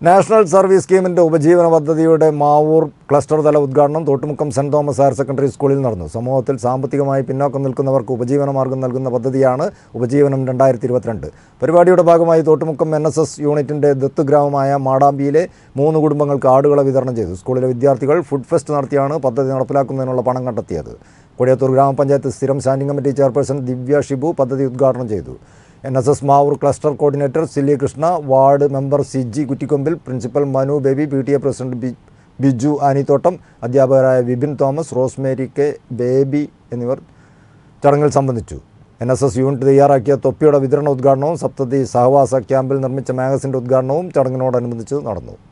national service സ്കീമിൻ്റെ ഉപജീവന പദ്ധതിയുടെ Mavoor cluster തല ഉദ്ഘാടനം Thottumukkam Saint Thomas higher secondary സ്കൂളിൽ നടന്നു സമൂഹത്തിൽ സാമ്പത്തികമായി പിന്നോക്കം നിൽക്കുന്നവർക്ക് ഉപജീവന മാർഗം നൽകുന്ന പദ്ധതിയാണ് ഉപജീവനം രണ്ടായിരത്തി ഇരുപത്തിരണ്ട് പരിപാടിയുടെ ഭാഗമായി തോട്ടുമുക്കം എൻ എസ് എസ് യൂണിറ്റിൻ്റെ ദത്ത് ഗ്രാമമായ മാടാമ്പിയിലെ മൂന്ന് കുടുംബങ്ങൾക്ക് ആടുകളെ വിതരണം ചെയ്തു സ്കൂളിലെ വിദ്യാർത്ഥികൾ ഫുഡ് ഫെസ്റ്റ് നടത്തിയാണ് പദ്ധതി നടപ്പിലാക്കുന്നതിനുള്ള പണം കണ്ടെത്തിയത് കൊടിയത്തൂർ ഗ്രാമപഞ്ചായത്ത് സ്ഥിരം standing committee chairperson Divya Shibu പദ്ധതി ഉദ്ഘാടനം ചെയ്തു N S S Mavoor cluster coordinator Sili Krishna ward member Siji Kuttikombil principal Manu Baby P T A president B Biju Anithottam അധ്യാപകരായ വിപിൻ തോമസ് റോസ്മേരി കെ ബേബി എന്നിവർ ചടങ്ങിൽ സംബന്ധിച്ചു എൻ എസ് എസ് യൂണിറ്റ് തയ്യാറാക്കിയ തൊപ്പിയുടെ വിതരണ ഉദ്ഘാടനവും സപ്തതി സഹവാസ ക്യാമ്പിൽ നിർമ്മിച്ച മാഗസിൻ്റെ ഉദ്ഘാടനവും ചടങ്ങിനോടനുബന്ധിച്ച് നടന്നു